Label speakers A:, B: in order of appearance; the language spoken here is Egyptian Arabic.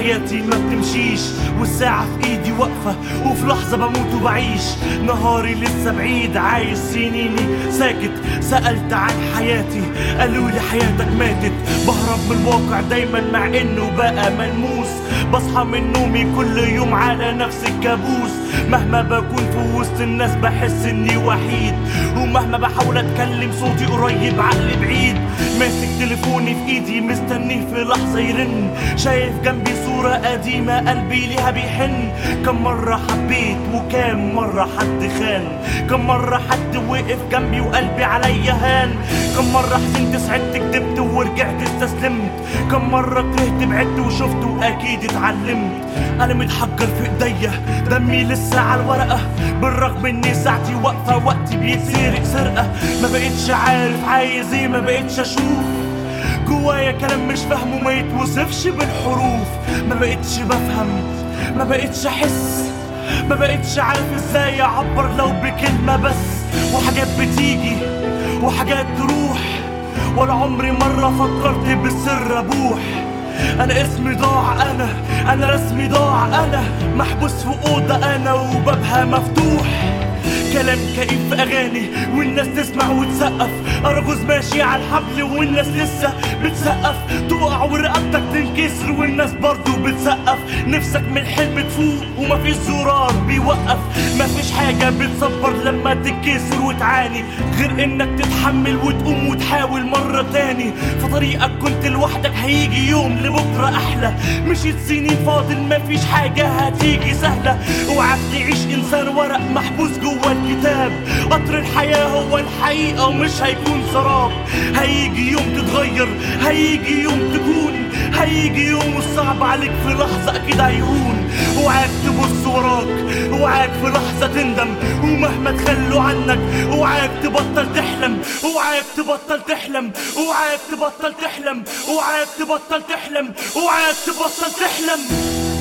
A: حياتي ما بتمشيش والساعة في ايدي واقفة وفي لحظة بموت وبعيش نهاري لسه بعيد عايش سنيني ساكت سألت عن حياتي قالوا لي حياتك ماتت بهرب من الواقع دايما مع انه بقى ملموس بصحى من نومي كل يوم على نفس الكابوس مهما بكون في وسط الناس بحس اني وحيد ومهما بحاول اتكلم صوتي قريب عقلي بعيد ماسك تليفوني في ايدي مستنيه في لحظة يرن شايف جنبي صورة قديمة قلبي ليها بيحن كم مرة حبيت وكام مرة حد خان كم مرة حد وقف جنبي وقلبي عليا هان كم مرة حزنت سعدت كدبت ورجعت استسلمت كم مرة كرهت بعدت وشفت واكيد اتعلمت انا متحجر في ايديا دمي لسه على الورقة بالرغم اني ساعتي واقفة وقتي بيتسرق سرقة ما بقتش عارف عايز ايه ما بقتش اشوف جوايا كلام مش فاهمه ما يتوصفش بالحروف ما بقتش بفهم ما بقتش احس ما بقتش عارف ازاي اعبر لو بكلمة بس وحاجات بتيجي وحاجات تروح ولا عمري مرة فكرت بالسر ابوح انا اسمي ضاع انا انا رسمي ضاع انا محبوس في اوضه انا وبابها مفتوح كلام كئيب في اغاني والناس تسمع وتسقف ارجوز ماشي على الحبل والناس لسه بتسقف تقع ورقبتك تنكسر والناس برضو بتسقف نفسك من الحلم تفوق ومفيش زرار بيوقف مفيش حاجة بتصبر لما تتكسر وتعاني غير انك تتحمل وتقوم وتحاول مرة تاني في طريقك كنت لوحدك هيجي يوم لبكرة احلى مشيت سنين فاضل مفيش حاجة هتيجي سهلة اوعك تعيش انسان ورق محبوس جوه الكتاب قطر الحياة هو الحقيقة ومش هيكون سراب هيجي يوم تتغير هيجي يوم تكون هيجي يوم الصعب عليك في لحظة أكيد هيهون اوعاك تبص وراك اوعاك في لحظة تندم ومهما تخلوا عنك اوعاك تبطل تحلم اوعاك تبطل تحلم اوعاك تبطل تحلم اوعاك تبطل تحلم اوعاك تبطل تحلم